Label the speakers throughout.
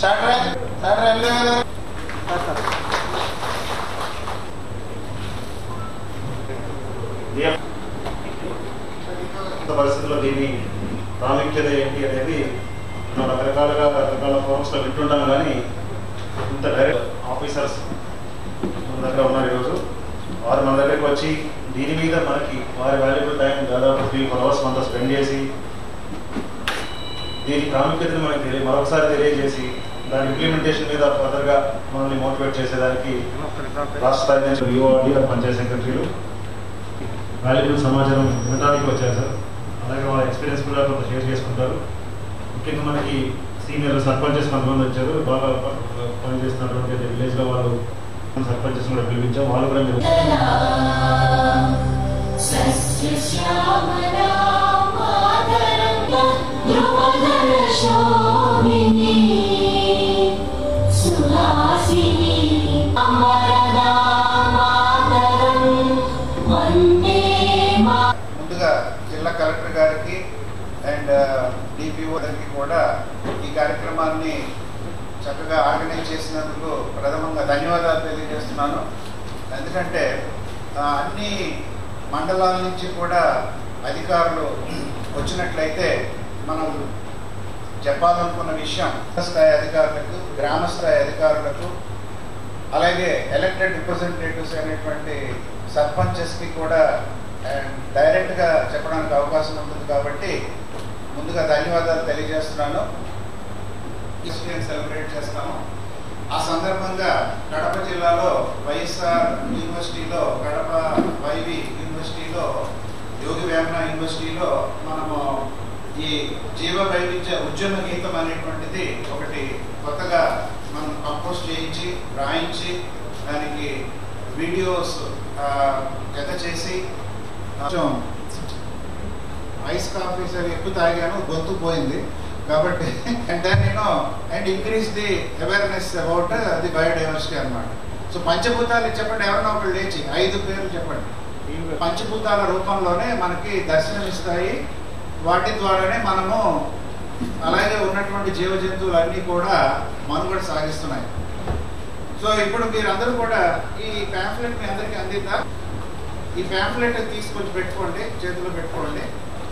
Speaker 1: చాటరే చాటరే వెళ్ళలేదు
Speaker 2: ఇంత పరిస్థితుల్లో దీని ప్రాముఖ్యత ఏంటి అనేది మనం రకరకాలుగా రకరకాల ఫోరమ్స్లో వింటుంటాం కానీ ఇంత డైరెక్ట్ ఆఫీసర్స్ మన దగ్గర ఉన్నారు ఈరోజు వారు మన దగ్గరికి వచ్చి దీని మీద మనకి వారి వాల్యుబుల్ టైం దాదాపు త్రీ ఫోర్ అవర్స్ మనతో స్పెండ్ చేసి దీని ప్రాముఖ్యతను మనకి తెలియ మరొకసారి తెలియజేసి దాని ఇంప్లిమెంటేషన్ మీద ఫర్దర్గా మనల్ని మోటివేట్ చేసేదానికి రాష్ట్ర స్థాయి నుంచి యువడి పంచాయత్ సెక్రటరీలు వాల్యుబుల్ సమాచారం వినడానికి వచ్చారు సార్ అలాగే వాళ్ళ ఎక్స్పీరియన్స్ కూడా కొంత షేర్ చేసుకుంటారు ముఖ్యంగా మనకి సీనియర్ సర్పంచెస్ కొంతమంది వచ్చారు బాగా ప- పనిచేస్తున్నటువంటి విలేజ్లో వాళ్ళు సర్పంచెస్ కూడా పిలిపించాం వాళ్ళు కూడా మీరు
Speaker 1: ముందుగా జిల్లా కలెక్టర్ గారికి అండ్ డిపిఓ గారికి కూడా ఈ కార్యక్రమాన్ని చక్కగా ఆర్గనైజ్ చేసినందుకు ప్రథమంగా ధన్యవాదాలు తెలియజేస్తున్నాను ఎందుకంటే ఆ, అన్ని మండలాల నుంచి కూడా అధికారులు వచ్చినట్లయితే మనం చెప్పాలనుకున్న విషయం స్థాయి అధికారులకు గ్రామ స్థాయి అధికారులకు అలాగే ఎలక్టెడ్ రిప్రజెంటేటివ్స్ అనేటువంటి సర్పంచెస్కి కూడా డైరెక్ట్గా చెప్పడానికి అవకాశం ఉంటుంది కాబట్టి ముందుగా ధన్యవాదాలు తెలియజేస్తున్నాను క్రిస్టియన్ సెలబ్రేట్ చేస్తాము ఆ సందర్భంగా కడప జిల్లాలో వైఎస్ఆర్ యూనివర్సిటీలో కడప వైవి యూనివర్సిటీలో యోగి వేమన యూనివర్సిటీలో మనము ఈ జీవ వైవిధ్య ఉద్యమ గీతం అనేటువంటిది ఒకటి కొత్తగా మనం కంపోజ్ చేయించి రాయించి దానికి వీడియోస్ ఆ, జత చేసి కొంచెం ఐస్ కాఫీ సరి ఎక్కువ తాగాను గొంతు పోయింది కాబట్టి అండ్ దెన్ నేను and increase the awareness about the biodiversity అన్నమాట సో పంచభూతాలు చెప్పండి ఎవరన్నా ఒకళ్ళు లేచి ఐదు పేర్లు చెప్పండి పంచభూతాల రూపంలోనే మనకి దర్శనమిస్తాయి వాటి ద్వారానే మనము అలాగే ఉన్నటువంటి జీవ జంతువులు అన్నీ కూడా మనుగడ సాగిస్తున్నాయి సో ఇప్పుడు మీరందరూ కూడా ఈ ప్యాంఫ్లెట్ మీ అందరికీ అందిద్దా ఈ ప్యాంఫ్లెట్ తీసుకొచ్చి పెట్టుకోండి చేతిలో పెట్టుకోండి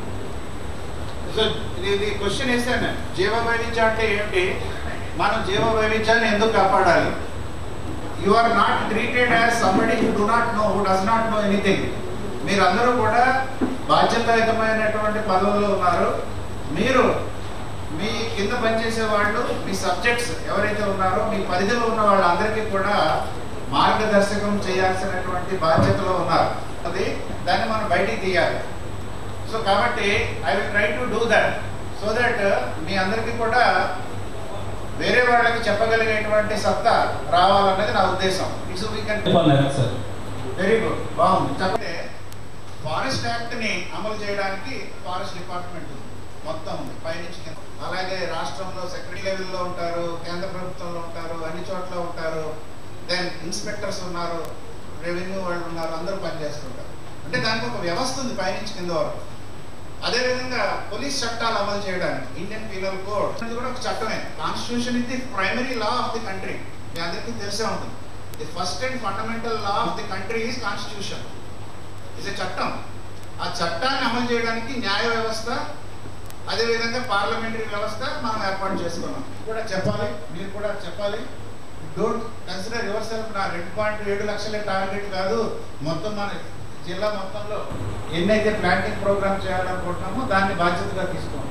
Speaker 1: సో ఇది క్వశ్చన్ వేసాను జీవ వైవిధ్యం అంటే ఏంటి మనం జీవ వైవిధ్యాన్ని ఎందుకు కాపాడాలి you are not treated as somebody who do not know who does not know anything మీరందరూ కూడా బాధ్యతాయుతమైనటువంటి పదవుల్లో ఉన్నారు మీరు మీ కింద పనిచేసే వాళ్ళు మీ సబ్జెక్ట్స్ ఎవరైతే ఉన్నారో మీ పరిధిలో ఉన్న వాళ్ళందరికీ కూడా మార్గదర్శకం చేయాల్సినటువంటి బాధ్యతలో ఉన్నారు అది దాన్ని మనం బయటికి తీయాలి సో కాబట్టి I will try to do that so that మీ అందరికీ కూడా వేరే వాళ్ళకి చెప్పగలిగేటువంటి సత్తా రావాలన్నది నా ఉద్దేశం it's we can
Speaker 3: sir
Speaker 1: very good బాగుంది చెప్పండి ఫారెస్ట్ యాక్ట్ ని అమలు చేయడానికి ఫారెస్ట్ డిపార్ట్మెంట్ ఉంది మొత్తం ఉంది పైనుంచి కింద అలాగే రాష్ట్రంలో సెక్రటరీ లెవెల్లో ఉంటారు కేంద్ర ప్రభుత్వంలో ఉంటారు అన్ని చోట్ల ఉంటారు దెన్ ఇన్స్పెక్టర్స్ ఉన్నారు రెవెన్యూ వాళ్ళు ఉన్నారు అందరూ పనిచేస్తుంటారు అంటే దానికి ఒక వ్యవస్థ ఉంది పైనుంచి కింద వరకు అదేవిధంగా పోలీస్ చట్టాలు అమలు చేయడానికి ఇండియన్ పీనల్ కోడ్ ఇది కూడా ఒక చట్టమే కాన్స్టిట్యూషన్ ఇది primary law of the country మీ అందరికీ తెలిసే ఉంటుంది the first and fundamental law of the country is constitution ఇది చట్టం ఆ చట్టాన్ని అమలు చేయడానికి న్యాయ వ్యవస్థ అదేవిధంగా పార్లమెంటరీ వ్యవస్థ మనం ఏర్పాటు చేసుకున్నాం ఇది కూడా చెప్పాలి మీరు కూడా చెప్పాలి డోంట్ కన్సిడర్ యువర్ సెల్ఫ్ నా రెండు పాయింట్ ఏడు లక్షలే టార్గెట్ కాదు మొత్తం మన జిల్లా మొత్తంలో ఎన్నైతే ప్లాంటింగ్ ప్రోగ్రామ్ చేయాలనుకుంటున్నామో దాన్ని బాధ్యతగా తీసుకోండి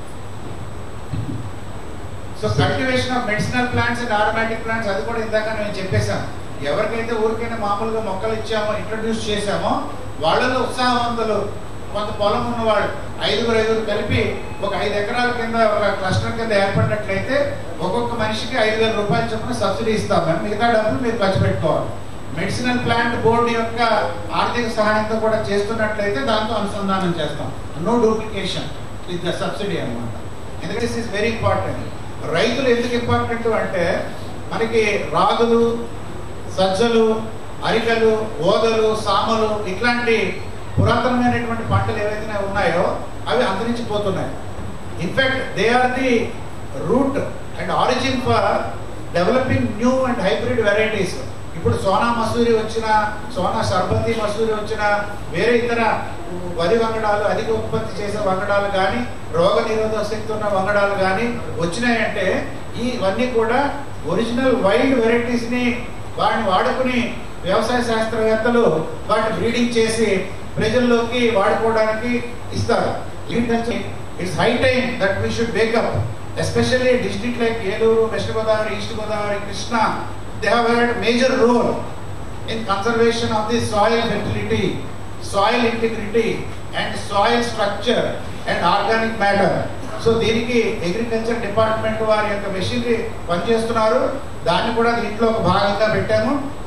Speaker 1: so cultivation of medicinal plants and aromatic plants అది కూడా ఇందాక నేను చెప్పేశాను ఎవరికైతే ఊరికైనా మామూలుగా మొక్కలు ఇచ్చామో ఇంట్రడ్యూస్ చేశామో వాళ్ళలో ఉత్సాహవంతులు కొంత పొలం ఉన్నవాళ్ళు ఐదుగురు ఐదుగురు కలిపి ఒక ఐదు ఎకరాల కింద ఒక క్లస్టర్ కింద ఏర్పడినట్లయితే ఒక్కొక్క మనిషికి ఐదు వేల రూపాయల చొప్పున సబ్సిడీ ఇస్తాం మేము మిగతా డబ్బులు మీరు ఖర్చు పెట్టుకోవాలి మెడిసినల్ ప్లాంట్ బోర్డు యొక్క ఆర్థిక సహాయంతో కూడా చేస్తున్నట్లయితే దాంతో అనుసంధానం చేస్తాం no duplication with the subsidy అన్నమాట ఎందుకంటే దిస్ ఇస్ వెరీ ఇంపార్టెంట్ రైతులు ఎందుకు ఇంపార్టెంట్ అంటే మనకి రాగులు సజ్జలు అరికలు ఓదలు సామలు ఇట్లాంటి పురాతనమైనటువంటి పంటలు ఏవైతే ఉన్నాయో అవి అంతరించిపోతున్నాయి in fact they are the root and origin for developing new and hybrid varieties ఇప్పుడు సోనా మసూరి వచ్చిన సోనా సర్బతి మసూరి వచ్చిన వేరే ఇతర వరి వంగడాలు అధిక ఉత్పత్తి చేసే వంగడాలు కానీ రోగ నిరోధక శక్తి ఉన్న వంగడాలు కానీ వచ్చినాయంటే ఈ ఇవన్నీ కూడా ఒరిజినల్ వైల్డ్ వెరైటీస్ ని వాటిని వాడుకుని వ్యవసాయ శాస్త్రవేత్తలు వాటిని బ్రీడింగ్ చేసి ప్రజల్లోకి వాడుకోవడానికి ఇస్తారు it's high time that we should wake up especially district like Eluru west Godavari east Godavari Krishna they have had major role in conservation of the soil fertility soil integrity and soil structure and organic matter so దీనికి agriculture department వారి యొక్క machinery పనిచేస్తున్నారు దాన్ని కూడా దీంట్లో ఒక భాగంగా పెట్టాము